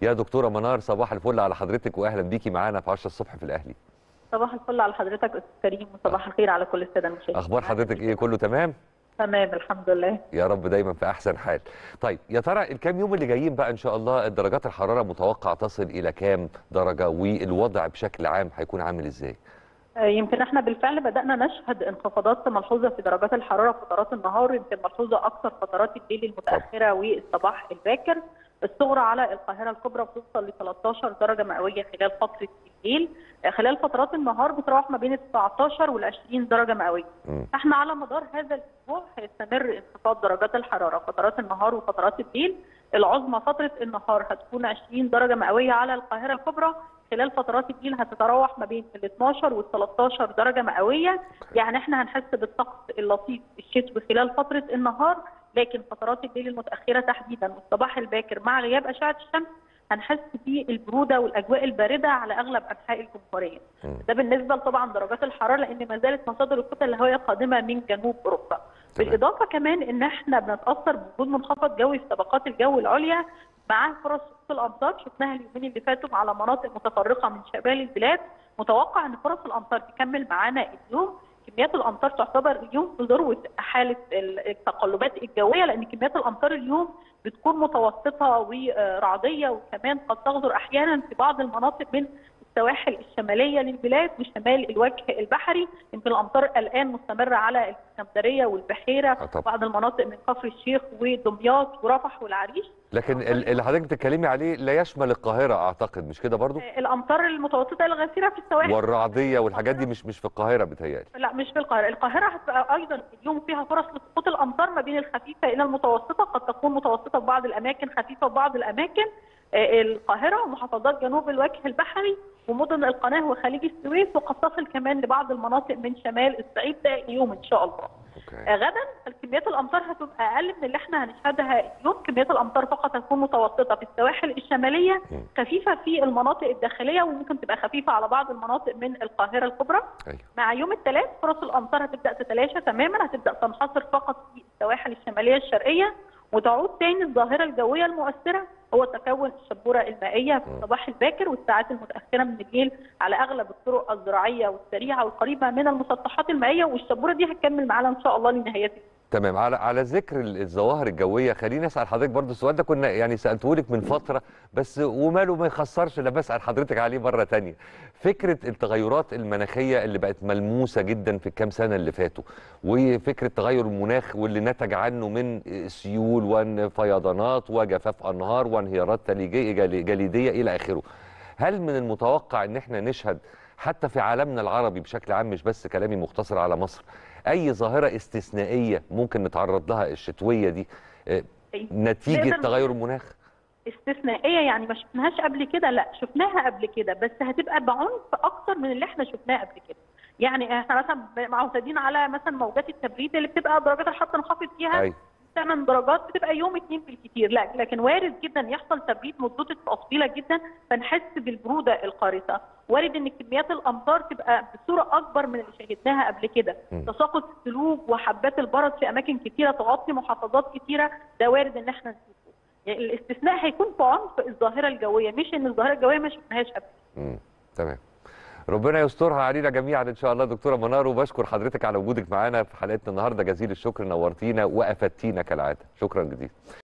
يا دكتوره منار صباح الفل على حضرتك واهلا بيكي معانا في 10 الصبح في الاهلي صباح الفل على حضرتك استاذ كريم وصباح الخير على كل الساده المشاهدين اخبار حضرتك ايه كله تمام تمام الحمد لله يا رب دايما في احسن حال طيب يا ترى الكام يوم اللي جايين بقى ان شاء الله درجات الحراره متوقع تصل الى كام درجه والوضع بشكل عام هيكون عامل ازاي آه، يمكن احنا بالفعل بدانا نشهد انخفاضات ملحوظه في درجات الحراره فترات النهار يمكن ملحوظه اكثر فترات الليل المتاخره والصباح الباكر الصغرى على القاهره الكبرى بتوصل ل 13 درجه مئويه خلال فتره الليل آه، خلال فترات النهار بتروح ما بين 19 وال 20 درجه مئويه مم. احنا على مدار هذا الاسبوع هيستمر انخفاض درجات الحراره فترات النهار وفترات الليل العظمى فتره النهار هتكون 20 درجه مئويه على القاهره الكبرى خلال فترات الليل هتتراوح ما بين ال 12 وال 13 درجه مئويه يعني احنا هنحس بالطقس اللطيف الشتوي خلال فتره النهار لكن فترات الليل المتاخره تحديدا والصباح الباكر مع غياب اشعه الشمس هنحس بالبروده والاجواء البارده على اغلب انحاء الجمهوريه. مم. ده بالنسبه طبعا درجات الحراره لان ما زالت مصادر الكتل الهوائيه قادمه من جنوب اوروبا. تمام. بالاضافه كمان ان احنا بنتاثر بوجود منخفض جوي في طبقات الجو العليا معاه فرص سقوط الامطار شفناها اليومين اللي فاتوا على مناطق متفرقه من شمال البلاد متوقع ان فرص الامطار تكمل معانا اليوم كميات الامطار تعتبر اليوم في ذروه حاله التقلبات الجويه لان كميات الامطار اليوم بتكون متوسطه ورعديه وكمان قد تغدر احيانا في بعض المناطق من السواحل الشماليه للبلاد وشمال الوجه البحري يمكن الامطار الان مستمره على الاسكندريه والبحيره طبعا. بعض المناطق من كفر الشيخ ودمياط ورفح والعريش لكن ال- اللي حضرتك بتتكلمي عليه لا يشمل القاهره اعتقد مش كده برضو الامطار المتوسطه الغزيره في السواحل والرعديه والحاجات دي مش مش في القاهره بتهيألي لا مش في القاهرة، القاهرة هتبقى أيضا اليوم فيها فرص لسقوط الأمطار ما بين الخفيفة إلى المتوسطة، قد تكون متوسطة في بعض الأماكن، خفيفة في بعض الأماكن. آه، القاهرة ومحافظات جنوب الوجه البحري ومدن القناة وخليج السويس وقد تصل كمان لبعض المناطق من شمال الصعيد ده اليوم إن شاء الله. اوكي آه، غدا كميات الامطار هتبقى اقل من اللي احنا هنشهدها اليوم كميات الامطار فقط هتكون متوسطه في السواحل الشماليه مم. خفيفه في المناطق الداخليه وممكن تبقى خفيفه على بعض المناطق من القاهره الكبرى ايوه مع يوم الثلاث فرص الامطار هتبدا تتلاشى تماما هتبدا تنحصر فقط في السواحل الشماليه الشرقيه وتعود تاني الظاهره الجويه المؤثره هو تكون الشبوره المائيه في الصباح الباكر والساعات المتاخره من الليل على اغلب الطرق الزراعيه والسريعه والقريبه من المسطحات المائيه والشبوره دي هتكمل معانا ان شاء الله لنهايه تمام على على ذكر ال- الظواهر الجويه خليني اسال حضرتك برضو السؤال ده كنا يعني سالته لك من فتره بس وماله ما يخسرش لا بسال حضرتك عليه مره تانية فكره التغيرات المناخيه اللي بقت ملموسه جدا في الكام سنه اللي فاتوا وفكره تغير المناخ واللي نتج عنه من سيول وفيضانات وجفاف انهار وانهيارات ثلجيه جلي- جليديه الى اخره هل من المتوقع ان احنا نشهد حتى في عالمنا العربي بشكل عام مش بس كلامي مختصر على مصر اي ظاهره استثنائيه ممكن نتعرض لها الشتويه دي آه، نتيجه نقدر تغير المناخ استثنائيه يعني ما شفناهاش قبل كده لا شفناها قبل كده بس هتبقى بعنف اكتر من اللي احنا شفناه قبل كده يعني احنا مثلا معتادين على مثلا موجات التبريد اللي بتبقى درجات الحراره تنخفض فيها ايوه 8 درجات بتبقى يوم اتنين بالكتير لا لكن وارد جدا يحصل تبريد مدته تبقى طويله جدا فنحس بالبروده القارصه وارد ان كميات الامطار تبقى بصوره اكبر من اللي شاهدناها قبل كده م. تساقط الثلوج وحبات البرد في اماكن كتيره تغطي محافظات كتيره ده وارد ان احنا نشوفه يعني الاستثناء هيكون في عنف الظاهره الجويه مش ان الظاهره الجويه ما شفناهاش قبل مم. تمام ربنا يسترها علينا جميعا ان شاء الله دكتوره منار وبشكر حضرتك على وجودك معانا في حلقتنا النهارده جزيل الشكر نورتينا وافدتينا كالعاده شكرا جزيلا